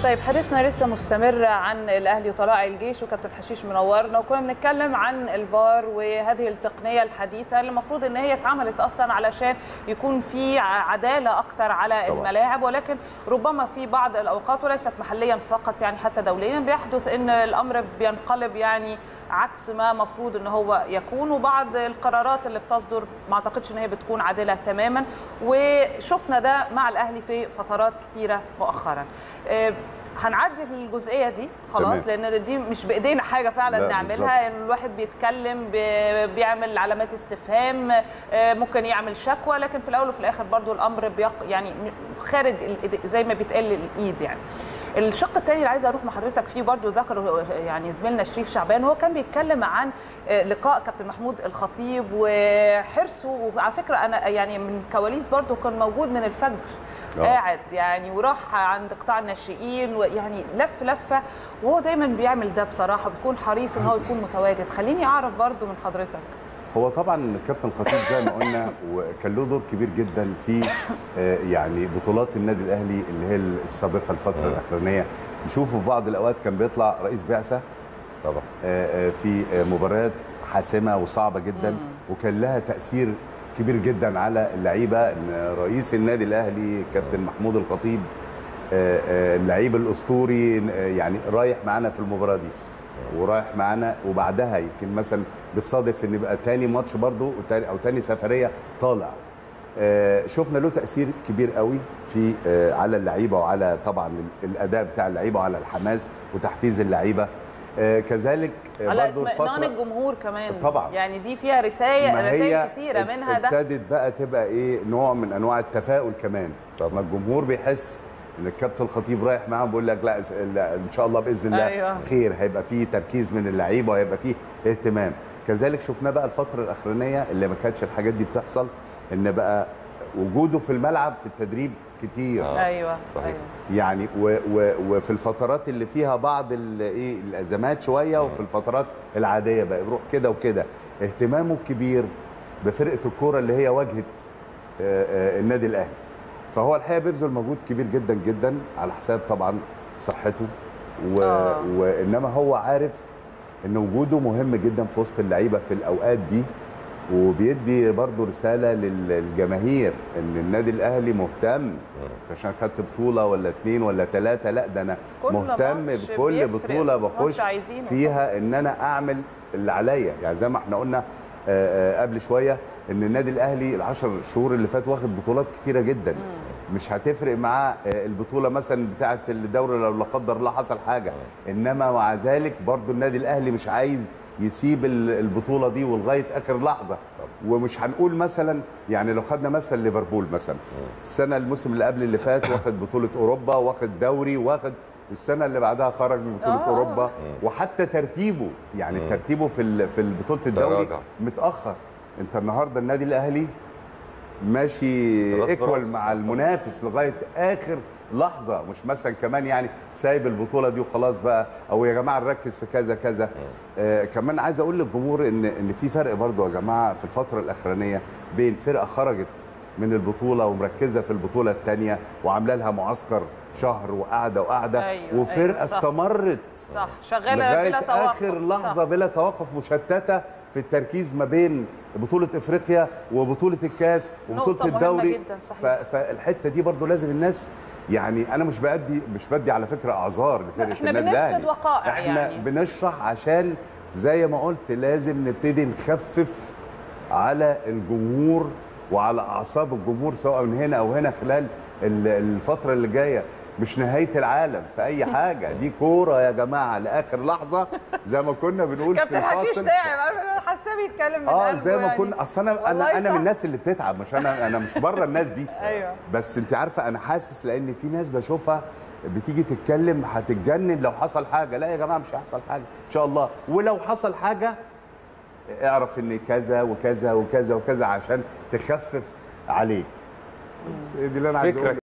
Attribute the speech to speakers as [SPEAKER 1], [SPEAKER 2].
[SPEAKER 1] طيب حديثنا لسه مستمر عن الاهلي وطلائع الجيش وكابتن حشيش منورنا وكنا بنتكلم عن الفار وهذه التقنيه الحديثه اللي المفروض ان هي اتعملت اصلا علشان يكون في عداله اكتر على
[SPEAKER 2] طبعا.
[SPEAKER 1] الملاعب ولكن ربما في بعض الاوقات وليست محليا فقط يعني حتى دوليا بيحدث ان الامر بينقلب يعني عكس ما مفروض ان هو يكون وبعض القرارات اللي بتصدر ما اعتقدش ان هي بتكون عادله تماما وشفنا ده مع الاهلي في فترات كتيره مؤخرا آه، هنعدي الجزئيه دي خلاص
[SPEAKER 2] تمام.
[SPEAKER 1] لان دي مش بايدينا حاجه فعلا
[SPEAKER 2] لا،
[SPEAKER 1] نعملها ان الواحد بيتكلم بي- بيعمل علامات استفهام آه، ممكن يعمل شكوى لكن في الاول وفي الاخر برضو الامر بيق يعني خارج الإيد- زي ما بيتقال الايد يعني الشق الثاني اللي عايزه اروح مع حضرتك فيه برضو ذكره يعني زميلنا شريف شعبان هو كان بيتكلم عن آه، لقاء كابتن محمود الخطيب وحرصه وعلى فكره انا يعني من كواليس برضو كان موجود من الفجر
[SPEAKER 2] آه.
[SPEAKER 1] قاعد يعني وراح عند قطاع الناشئين ويعني لف لفه وهو دايما بيعمل ده بصراحه بيكون حريص ان هو يكون متواجد خليني اعرف برضو من حضرتك
[SPEAKER 2] هو طبعا الكابتن خطيب زي ما قلنا وكان له دور كبير جدا في آه، يعني بطولات النادي الاهلي اللي هي السابقه الفتره الاخرانيه نشوفه في بعض الاوقات كان بيطلع رئيس بعثه
[SPEAKER 3] طبعا
[SPEAKER 2] آه، آه، في آه، مباريات حاسمه وصعبه جدا وكان لها تاثير كبير جدا على اللعيبه ان رئيس النادي الاهلي كابتن محمود الخطيب آه، آه، اللعيب الاسطوري آه، يعني رايح معانا في المباراه دي ورايح معانا وبعدها يمكن مثلا بتصادف ان يبقى تاني ماتش برضو وتاني- او تاني سفريه طالع آه، شفنا له تاثير كبير قوي في آه، على اللعيبه وعلى طبعا ال- الاداء بتاع اللعيبه وعلى الحماس وتحفيز اللعيبه آه، كذلك آه،
[SPEAKER 1] على
[SPEAKER 2] برضو
[SPEAKER 1] اطمئنان
[SPEAKER 2] الفترة-
[SPEAKER 1] الجمهور كمان
[SPEAKER 2] طبعا.
[SPEAKER 1] يعني دي فيها رسائل
[SPEAKER 2] ما
[SPEAKER 1] رسائل
[SPEAKER 2] هي
[SPEAKER 1] كتيره منها ده
[SPEAKER 2] ابتدت بقى تبقى ايه نوع من انواع التفاؤل كمان
[SPEAKER 3] طبعا.
[SPEAKER 2] ما الجمهور بيحس ان الكابتن الخطيب رايح معاهم بيقول لك لا, اس- لا ان شاء الله باذن الله
[SPEAKER 1] أيوة.
[SPEAKER 2] خير هيبقى فيه تركيز من اللعيبه وهيبقى فيه اهتمام كذلك شفناه بقى الفتره الاخرانيه اللي ما كانتش الحاجات دي بتحصل ان بقى وجوده في الملعب في التدريب كتير
[SPEAKER 3] آه.
[SPEAKER 1] ايوه
[SPEAKER 3] صحيح.
[SPEAKER 1] ايوه
[SPEAKER 2] يعني و و وفي الفترات اللي فيها بعض ال- ايه الازمات شويه وفي الفترات العاديه بقى بيروح كده وكده اهتمامه الكبير بفرقه الكوره اللي هي واجهه آه، آه، النادي الاهلي فهو الحقيقه بيبذل مجهود كبير جدا جدا على حساب طبعا صحته و...
[SPEAKER 1] آه.
[SPEAKER 2] وانما هو عارف ان وجوده مهم جدا في وسط اللعيبه في الاوقات دي وبيدي برضه رساله لل- للجماهير ان النادي الاهلي مهتم عشان خدت بطوله ولا اتنين ولا ثلاثه لا ده انا
[SPEAKER 1] كل
[SPEAKER 2] مهتم
[SPEAKER 1] ماتش
[SPEAKER 2] بكل
[SPEAKER 1] بيفرق،
[SPEAKER 2] بطوله
[SPEAKER 1] ماتش
[SPEAKER 2] بخش
[SPEAKER 1] عايزينه
[SPEAKER 2] فيها ان انا اعمل اللي عليا يعني زي ما احنا قلنا آه، آه، قبل شويه ان النادي الاهلي العشر شهور اللي فات واخد بطولات كتيره جدا مش هتفرق معاه آه، البطوله مثلا بتاعه الدوري لو لا قدر الله حصل حاجه انما مع ذلك برضو النادي الاهلي مش عايز يسيب ال- البطوله دي ولغايه اخر لحظه ومش هنقول مثلا يعني لو خدنا مثلا ليفربول مثلا السنه الموسم اللي قبل اللي فات واخد بطوله اوروبا واخد دوري واخد السنه اللي بعدها خرج من بطوله
[SPEAKER 1] آه.
[SPEAKER 2] اوروبا وحتى ترتيبه يعني ترتيبه في ال- في بطوله الدوري
[SPEAKER 3] تراجع.
[SPEAKER 2] متاخر انت النهارده النادي الاهلي ماشي
[SPEAKER 3] خلاص
[SPEAKER 2] ايكوال
[SPEAKER 3] برافو.
[SPEAKER 2] مع المنافس لغايه اخر لحظه مش مثلا كمان يعني سايب البطوله دي وخلاص بقى او يا جماعه نركز في كذا كذا آه كمان عايز اقول للجمهور ان ان في فرق برضو يا جماعه في الفتره الاخرانيه بين فرقه خرجت من البطوله ومركزه في البطوله الثانيه وعامله لها معسكر شهر وقاعده وقاعده
[SPEAKER 1] أيوة،
[SPEAKER 2] وفرقه
[SPEAKER 1] أيوة، صح.
[SPEAKER 2] استمرت
[SPEAKER 1] صح شغاله
[SPEAKER 2] لغايه
[SPEAKER 1] بلا توقف
[SPEAKER 2] اخر لحظه
[SPEAKER 1] صح.
[SPEAKER 2] بلا توقف مشتته في التركيز ما بين بطوله افريقيا وبطوله الكاس وبطوله
[SPEAKER 1] نقطة مهمة
[SPEAKER 2] الدوري
[SPEAKER 1] جداً، صحيح.
[SPEAKER 2] ف- فالحته دي برضو لازم الناس يعني انا مش بدي مش بدي على فكره اعذار لفرقه
[SPEAKER 1] إحنا
[SPEAKER 2] النادي
[SPEAKER 1] بنفسد
[SPEAKER 2] الاهلي
[SPEAKER 1] وقائع
[SPEAKER 2] احنا
[SPEAKER 1] يعني.
[SPEAKER 2] بنشرح عشان زي ما قلت لازم نبتدي نخفف على الجمهور وعلى اعصاب الجمهور سواء من هنا او هنا خلال ال- الفتره اللي جايه مش نهايه العالم في اي حاجه دي كوره يا جماعه لاخر لحظه زي ما كنا بنقول في
[SPEAKER 1] كابتن حشيش
[SPEAKER 2] الفاصل
[SPEAKER 1] تعب انا حاساه بيتكلم من
[SPEAKER 2] اه
[SPEAKER 1] قلبه
[SPEAKER 2] زي ما
[SPEAKER 1] يعني.
[SPEAKER 2] كنا اصل انا
[SPEAKER 1] والله
[SPEAKER 2] انا انا
[SPEAKER 1] صح.
[SPEAKER 2] من الناس اللي بتتعب مش انا انا مش بره الناس دي
[SPEAKER 1] ايوه
[SPEAKER 2] بس انت عارفه انا حاسس لان في ناس بشوفها بتيجي تتكلم هتتجنن لو حصل حاجه لا يا جماعه مش هيحصل حاجه ان شاء الله ولو حصل حاجه اعرف ان كذا وكذا وكذا وكذا عشان تخفف عليك بس دي اللي انا عايز
[SPEAKER 3] فكرة
[SPEAKER 2] اقولها